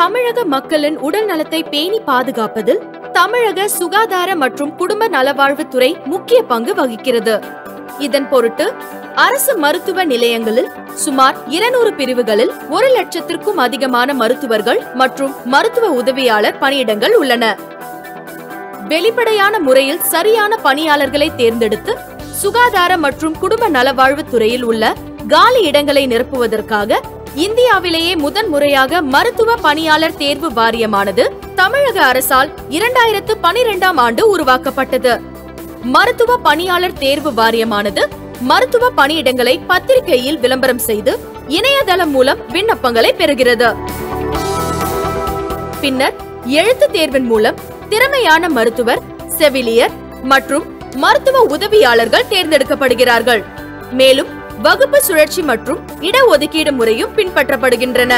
தமிழக மக்களின் உடல் நலத்தை பேணி பாதுகாப்பதில் தமிழக சுகாதார மற்றும் குடும்ப நலவாழ்வுத்துறை முக்கிய பங்கு வகிக்கிறது இதன் பொருட்டு அரசு மருத்துவ நிலையங்களில் சுமார் இருநூறு பிரிவுகளில் ஒரு லட்சத்திற்கும் அதிகமான மருத்துவர்கள் மற்றும் மருத்துவ உதவியாளர் பணியிடங்கள் உள்ளன வெளிப்படையான முறையில் சரியான பணியாளர்களை தேர்ந்தெடுத்து சுகாதார மற்றும் குடும்ப நலவாழ்வுத் துறையில் உள்ள காலி இடங்களை நிரப்புவதற்காக இந்தியாவிலேயே முதன் முறையாக மருத்துவ பணியாளர் தேர்வு வாரியமானது தமிழக அரசால் இரண்டாயிரத்து பனிரெண்டாம் ஆண்டு உருவாக்கப்பட்டது மருத்துவ பணியாளர் தேர்வு வாரியமானது மருத்துவ பணியிடங்களை பத்திரிகையில் விளம்பரம் செய்து இணையதளம் மூலம் விண்ணப்பங்களை பெறுகிறது பின்னர் எழுத்து தேர்வின் மூலம் திறமையான மருத்துவர் செவிலியர் மற்றும் மருத்துவ உதவியாளர்கள் தேர்ந்தெடுக்கப்படுகிறார்கள் மேலும் வகுப்பு சுழற்சி மற்றும் இடஒதுக்கீடு முறையும் பின்பற்றப்படுகின்றன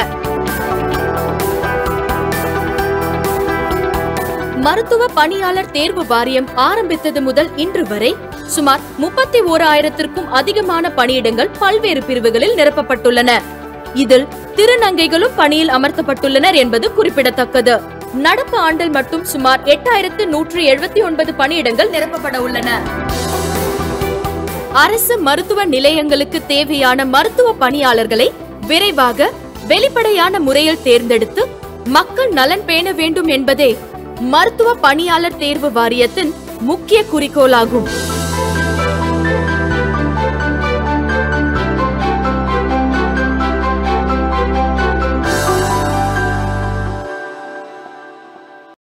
மருத்துவ பணியாளர் தேர்வு வாரியம் ஆரம்பித்தது முதல் இன்று வரை சுமார் முப்பத்தி ஓராயிரத்திற்கும் அதிகமான பணியிடங்கள் பல்வேறு பிரிவுகளில் நிரப்பப்பட்டுள்ளன இதில் திருநங்கைகளும் பணியில் அமர்த்தப்பட்டுள்ளனர் என்பது குறிப்பிடத்தக்கது நடப்பு ஆண்டில் மட்டும் சுமார் எட்டாயிரத்து நூற்று எழுபத்தி ஒன்பது பணியிடங்கள் நிரப்பப்பட உள்ளன அரசு மருத்துவ நிலையங்களுக்கு தேவையான மருத்துவ பணியாளர்களை விரைவாக வெளிப்படையான முறையில் தேர்ந்தெடுத்து மக்கள் நலன் பேண வேண்டும் என்பதே மருத்துவ பணியாளர் தேர்வு வாரியத்தின் முக்கிய குறிக்கோளாகும்